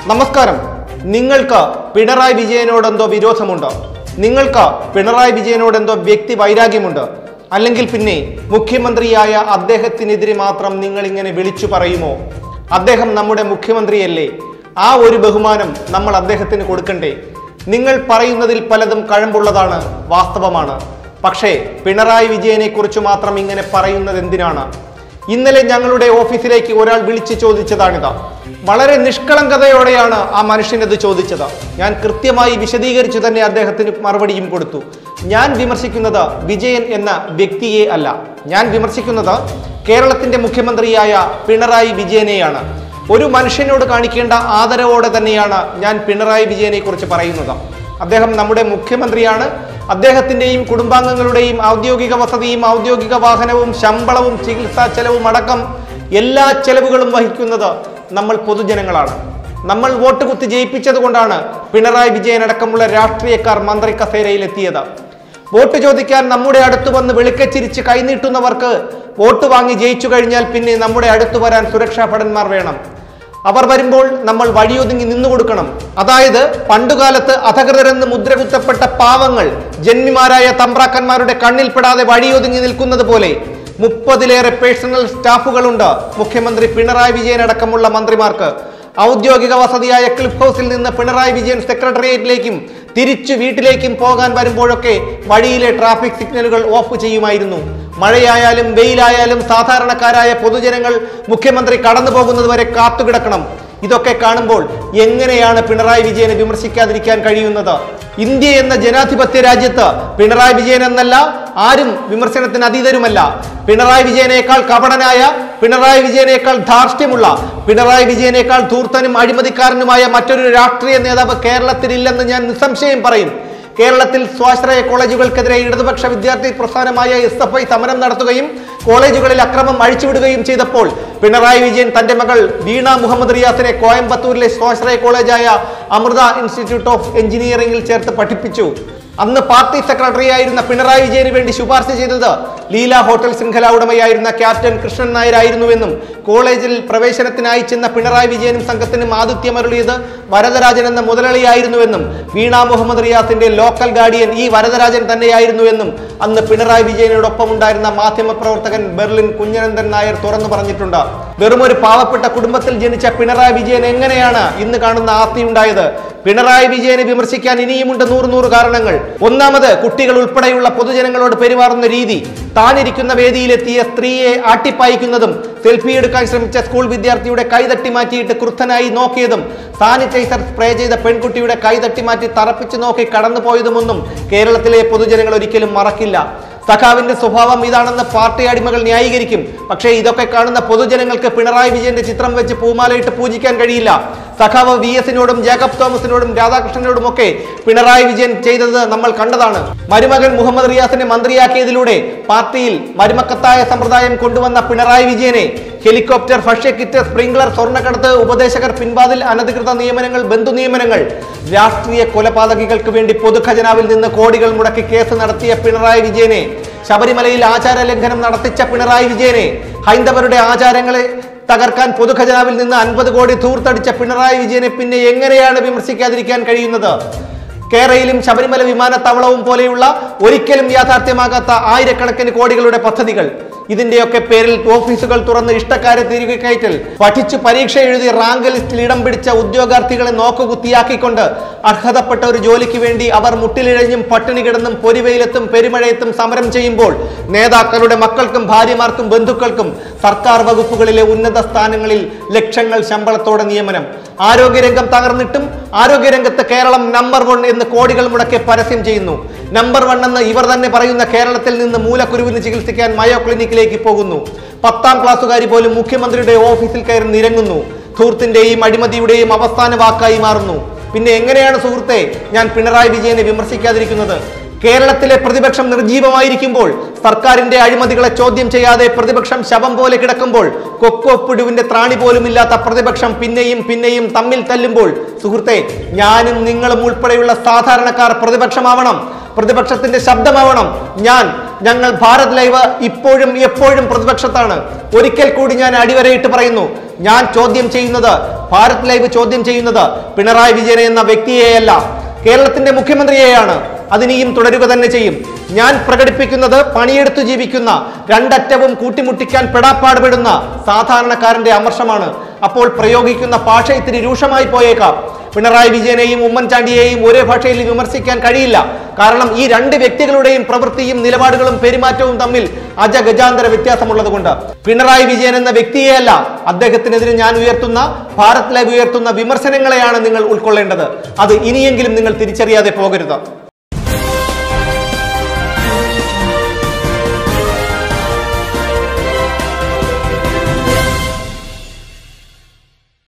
നമസ്കാരം നിങ്ങൾക്ക് പിണറായി വിജയനോട് എന്തോ വിരോധമുണ്ടോ നിങ്ങൾക്ക് പിണറായി വിജയനോട് എന്തോ വ്യക്തി വൈരാഗ്യമുണ്ട് അല്ലെങ്കിൽ പിന്നെ മുഖ്യമന്ത്രിയായ അദ്ദേഹത്തിനെതിരെ മാത്രം നിങ്ങൾ ഇങ്ങനെ വിളിച്ചു പറയുമോ അദ്ദേഹം നമ്മുടെ മുഖ്യമന്ത്രിയല്ലേ ആ ഒരു ബഹുമാനം നമ്മൾ അദ്ദേഹത്തിന് കൊടുക്കണ്ടേ നിങ്ങൾ പറയുന്നതിൽ പലതും കഴമ്പുള്ളതാണ് വാസ്തവമാണ് പക്ഷേ പിണറായി വിജയനെ കുറിച്ച് മാത്രം ഇങ്ങനെ പറയുന്നത് എന്തിനാണ് ഇന്നലെ ഞങ്ങളുടെ ഓഫീസിലേക്ക് ഒരാൾ വിളിച്ചു ചോദിച്ചതാണിത് വളരെ നിഷ്കളങ്കതയോടെയാണ് ആ മനുഷ്യനത് ചോദിച്ചത് ഞാൻ കൃത്യമായി വിശദീകരിച്ചു തന്നെ അദ്ദേഹത്തിന് മറുപടിയും കൊടുത്തു ഞാൻ വിമർശിക്കുന്നത് വിജയൻ എന്ന വ്യക്തിയെ അല്ല ഞാൻ വിമർശിക്കുന്നത് കേരളത്തിന്റെ മുഖ്യമന്ത്രിയായ പിണറായി വിജയനെയാണ് ഒരു മനുഷ്യനോട് കാണിക്കേണ്ട ആദരവോടെ തന്നെയാണ് ഞാൻ പിണറായി വിജയനെ കുറിച്ച് പറയുന്നത് അദ്ദേഹം നമ്മുടെ മുഖ്യമന്ത്രിയാണ് അദ്ദേഹത്തിന്റെയും കുടുംബാംഗങ്ങളുടെയും ഔദ്യോഗിക വസതിയും ഔദ്യോഗിക വാഹനവും ശമ്പളവും ചികിത്സാ ചെലവും അടക്കം എല്ലാ ചെലവുകളും വഹിക്കുന്നത് നമ്മൾ പൊതുജനങ്ങളാണ് നമ്മൾ വോട്ട് കുത്തി ജയിപ്പിച്ചത് കൊണ്ടാണ് പിണറായി വിജയൻ അടക്കമുള്ള രാഷ്ട്രീയക്കാർ മന്ത്രി കസേരയിലെത്തിയത് വോട്ട് ചോദിക്കാൻ നമ്മുടെ അടുത്ത് വന്ന് വെളുക്കച്ചിരിച്ച് കൈനീട്ടുന്നവർക്ക് വോട്ട് വാങ്ങി ജയിച്ചു കഴിഞ്ഞാൽ പിന്നെ നമ്മുടെ അടുത്ത് വരാൻ സുരക്ഷാ ഭടന്മാർ വേണം അവർ വരുമ്പോൾ നമ്മൾ വഴിയൊതുങ്ങി നിന്നു കൊടുക്കണം അതായത് പണ്ടുകാലത്ത് അധകൃതരെന്ന് മുദ്രകുത്തപ്പെട്ട പാവങ്ങൾ ജന്മിമാരായ തമ്പ്രാക്കന്മാരുടെ കണ്ണിൽപ്പെടാതെ വഴിയൊതുങ്ങി നിൽക്കുന്നത് പോലെ മുപ്പതിലേറെ പേഴ്സണൽ സ്റ്റാഫുകളുണ്ട് മുഖ്യമന്ത്രി പിണറായി വിജയൻ അടക്കമുള്ള മന്ത്രിമാർക്ക് ഔദ്യോഗിക വസതിയായ ക്ലിഫ് ഹൗസിൽ നിന്ന് പിണറായി വിജയൻ സെക്രട്ടേറിയറ്റിലേക്കും തിരിച്ചു വീട്ടിലേക്കും പോകാൻ വരുമ്പോഴൊക്കെ വഴിയിലെ ട്രാഫിക് സിഗ്നലുകൾ ഓഫ് ചെയ്യുമായിരുന്നു മഴയായാലും വെയിലായാലും സാധാരണക്കാരായ പൊതുജനങ്ങൾ മുഖ്യമന്ത്രി കടന്നു പോകുന്നത് വരെ കാത്തുകിടക്കണം ഇതൊക്കെ കാണുമ്പോൾ എങ്ങനെയാണ് പിണറായി വിജയനെ വിമർശിക്കാതിരിക്കാൻ കഴിയുന്നത് ഇന്ത്യ എന്ന ജനാധിപത്യ രാജ്യത്ത് പിണറായി വിജയൻ എന്നല്ല ആരും വിമർശനത്തിന് അതീതരുമല്ല പിണറായി വിജയനേക്കാൾ കപടനായ പിണറായി വിജയനേക്കാൾ ധാർഷ്ട്യമുള്ള പിണറായി വിജയനേക്കാൾ ധൂർത്തനും അഴിമതിക്കാരനുമായ മറ്റൊരു രാഷ്ട്രീയ നേതാവ് കേരളത്തിലില്ലെന്ന് ഞാൻ നിസ്സംശയം പറയും കേരളത്തിൽ സ്വാശ്രയ കോളേജുകൾക്കെതിരെ ഇടതുപക്ഷ വിദ്യാർത്ഥി പ്രസ്ഥാനമായ എസ് എഫ് ഐ സമരം നടത്തുകയും കോളേജുകളിൽ അക്രമം അഴിച്ചുവിടുകയും ചെയ്തപ്പോൾ പിണറായി വിജയൻ തന്റെ മകൾ വീണ മുഹമ്മദ് റിയാസിനെ കോയമ്പത്തൂരിലെ സ്വാശ്രയ കോളേജായ അമൃത ഇൻസ്റ്റിറ്റ്യൂട്ട് ഓഫ് എഞ്ചിനീയറിംഗിൽ ചേർത്ത് പഠിപ്പിച്ചു അന്ന് പാർട്ടി സെക്രട്ടറി ആയിരുന്ന പിണറായി വിജയന് വേണ്ടി ശുപാർശ ചെയ്തത് ലീല ഹോട്ടൽ ശൃംഖല ഉടമയായിരുന്ന ക്യാപ്റ്റൻ കൃഷ്ണൻ നായരായിരുന്നുവെന്നും കോളേജിൽ പ്രവേശനത്തിനായി ചെന്ന പിണറായി വിജയനും സംഘത്തിനും ആതിഥ്യമരുളിയത് വരദരാജൻ എന്ന മുതലാളിയായിരുന്നുവെന്നും വീണ മുഹമ്മദ് റിയാസിന്റെ ലോക്കൽ ഗാർഡിയൻ ഈ വരദരാജൻ തന്നെയായിരുന്നുവെന്നും അന്ന് പിണറായി വിജയനോടൊപ്പം ഉണ്ടായിരുന്ന മാധ്യമപ്രവർത്തകൻ ബെർലിൻ കുഞ്ഞനന്ദൻ നായർ തുറന്നു പറഞ്ഞിട്ടുണ്ട് വെറും ഒരു പാവപ്പെട്ട കുടുംബത്തിൽ ജനിച്ച പിണറായി വിജയൻ എങ്ങനെയാണ് ഇന്ന് കാണുന്ന ആസ്തിയുണ്ടായത് പിണറായി വിജയനെ വിമർശിക്കാൻ ഇനിയുമുണ്ട് നൂറ് നൂറ് കാരണങ്ങൾ ഒന്നാമത് കുട്ടികൾ ഉൾപ്പെടെയുള്ള പൊതുജനങ്ങളോട് പെരുമാറുന്ന രീതി താനിരിക്കുന്ന വേദിയിലെത്തിയ സ്ത്രീയെ ആട്ടിപ്പായിക്കുന്നതും സെൽഫി എടുക്കാൻ ശ്രമിച്ച സ്കൂൾ വിദ്യാർത്ഥിയുടെ കൈ തട്ടി മാറ്റിയിട്ട് ക്രുദ്ധനായി നോക്കിയതും സാനിറ്റൈസർ സ്പ്രേ ചെയ്ത പെൺകുട്ടിയുടെ കൈ തട്ടി മാറ്റി തറപ്പിച്ചു നോക്കി കടന്നുപോയതുമൊന്നും കേരളത്തിലെ പൊതുജനങ്ങൾ ഒരിക്കലും മറക്കില്ല സഖാവിന്റെ സ്വഭാവം ഇതാണെന്ന് പാർട്ടി അടിമകൾ ന്യായീകരിക്കും പക്ഷേ ഇതൊക്കെ കാണുന്ന പൊതുജനങ്ങൾക്ക് പിണറായി വിജയന്റെ ചിത്രം വെച്ച് പൂമാലയിട്ട് പൂജിക്കാൻ കഴിയില്ല സഖാവ് വി എസിനോടും ജേക്കബ് തോമസിനോടും രാധാകൃഷ്ണനോടും ഒക്കെ പിണറായി വിജയൻ ചെയ്തത് നമ്മൾ കണ്ടതാണ് മരുമകൻ മുഹമ്മദ് റിയാസിനെ മന്ത്രിയാക്കിയതിലൂടെ പാർട്ടിയിൽ മരുമക്കത്തായ സമ്പ്രദായം കൊണ്ടുവന്ന പിണറായി വിജയനെ ഹെലികോപ്റ്റർ ഭക്ഷ്യക്കിറ്റ് സ്പ്രിംഗ്ലർ സ്വർണ്ണക്കടത്ത് ഉപദേശകർ പിൻവാതിൽ അനധികൃത നിയമനങ്ങൾ ബന്ധു നിയമനങ്ങൾ രാഷ്ട്രീയ കൊലപാതകികൾക്ക് വേണ്ടി പൊതുഖജനാവിൽ നിന്ന് കോടികൾ മുടക്കി കേസ് നടത്തിയ പിണറായി വിജയനെ ശബരിമലയിൽ ആചാര ലംഘനം നടത്തിച്ച പിണറായി വിജയനെ ഹൈന്ദവരുടെ ആചാരങ്ങളെ തകർക്കാൻ പൊതുഖജനാവിൽ നിന്ന് അൻപത് കോടി ധൂർത്തടിച്ച പിണറായി വിജയനെ പിന്നെ എങ്ങനെയാണ് വിമർശിക്കാതിരിക്കാൻ കഴിയുന്നത് കേരളയിലും ശബരിമല വിമാനത്താവളവും പോലെയുള്ള ഒരിക്കലും യാഥാർത്ഥ്യമാകാത്ത ആയിരക്കണക്കിന് കോടികളുടെ പദ്ധതികൾ ഇതിന്റെയൊക്കെ പേരിൽ ഓഫീസുകൾ തുറന്ന് ഇഷ്ടക്കാരെ തിരികെ കയറ്റൽ പഠിച്ചു പരീക്ഷ എഴുതി റാങ്ക് ലിസ്റ്റിൽ ഇടം പിടിച്ച ഉദ്യോഗാർത്ഥികളെ നോക്കുകുത്തിയാക്കിക്കൊണ്ട് അർഹതപ്പെട്ട ഒരു ജോലിക്ക് വേണ്ടി അവർ മുട്ടിലിഴഞ്ഞും പട്ടിണി കിടന്നും പൊരിവെയിലത്തും പെരുമഴയത്തും സമരം ചെയ്യുമ്പോൾ നേതാക്കളുടെ മക്കൾക്കും ഭാര്യമാർക്കും ബന്ധുക്കൾക്കും സർക്കാർ വകുപ്പുകളിലെ ഉന്നത സ്ഥാനങ്ങളിൽ ലക്ഷങ്ങൾ ശമ്പളത്തോടെ നിയമനം ആരോഗ്യരംഗം തകർന്നിട്ടും ആരോഗ്യരംഗത്ത് കേരളം നമ്പർ വൺ എന്ന് കോടികൾ മുടക്കി പരസ്യം ചെയ്യുന്നു നമ്പർ വൺ എന്ന് ഇവർ തന്നെ പറയുന്ന കേരളത്തിൽ നിന്ന് മൂലക്കുരുവിന് ചികിത്സിക്കാൻ മയോ ക്ലിനിക്കിലേക്ക് പോകുന്നു പത്താം ക്ലാസ്സുകാരി പോലും മുഖ്യമന്ത്രിയുടെ ഓഫീസിൽ കയറി നിരങ്ങുന്നു ധൂർത്തിന്റെയും അഴിമതിയുടെയും അവസാന വാക്കായി മാറുന്നു പിന്നെ എങ്ങനെയാണ് സുഹൃത്തെ ഞാൻ പിണറായി വിജയനെ വിമർശിക്കാതിരിക്കുന്നത് കേരളത്തിലെ പ്രതിപക്ഷം നിർജീവമായിരിക്കുമ്പോൾ സർക്കാരിന്റെ അഴിമതികളെ ചോദ്യം ചെയ്യാതെ പ്രതിപക്ഷം ശവം പോലെ കിടക്കുമ്പോൾ കൊക്കോപ്പിടുവിന്റെ ത്രാണി പോലും ഇല്ലാത്ത പ്രതിപക്ഷം പിന്നെയും പിന്നെയും തമ്മിൽ തല്ലുമ്പോൾ സുഹൃത്തെ ഞാനും നിങ്ങളും ഉൾപ്പെടെയുള്ള സാധാരണക്കാർ പ്രതിപക്ഷമാവണം പ്രതിപക്ഷത്തിന്റെ ശബ്ദമാവണം ഞാൻ ഞങ്ങൾ ഭാരത് ലൈവ് ഇപ്പോഴും എപ്പോഴും പ്രതിപക്ഷത്താണ് ഒരിക്കൽ കൂടി ഞാൻ അടിവരയിട്ട് പറയുന്നു ഞാൻ ചോദ്യം ചെയ്യുന്നത് ഭാരത് ലൈവ് ചോദ്യം ചെയ്യുന്നത് പിണറായി വിജയനെ എന്ന വ്യക്തിയെയല്ല കേരളത്തിന്റെ മുഖ്യമന്ത്രിയെയാണ് അതിനിയും തുടരുക തന്നെ ചെയ്യും ഞാൻ പ്രകടിപ്പിക്കുന്നത് പണിയെടുത്തു ജീവിക്കുന്ന രണ്ടറ്റവും കൂട്ടിമുട്ടിക്കാൻ പെടാപ്പാടുപെടുന്ന സാധാരണക്കാരന്റെ അമർഷമാണ് അപ്പോൾ പ്രയോഗിക്കുന്ന ഭാഷ ഇത്തിരി രൂക്ഷമായി പോയേക്കാം പിണറായി വിജയനെയും ഉമ്മൻചാണ്ടിയെയും ഒരേ ഭാഷയിൽ വിമർശിക്കാൻ കഴിയില്ല കാരണം ഈ രണ്ട് വ്യക്തികളുടെയും പ്രവൃത്തിയും നിലപാടുകളും പെരുമാറ്റവും തമ്മിൽ അജഗജാന്തര വ്യത്യാസമുള്ളത് കൊണ്ട് പിണറായി വിജയൻ എന്ന വ്യക്തിയെയല്ല അദ്ദേഹത്തിനെതിരെ ഞാൻ ഉയർത്തുന്ന ഭാരത് ലൈവ് ഉയർത്തുന്ന വിമർശനങ്ങളെയാണ് നിങ്ങൾ ഉൾക്കൊള്ളേണ്ടത് അത് ഇനിയെങ്കിലും നിങ്ങൾ തിരിച്ചറിയാതെ പോകരുത്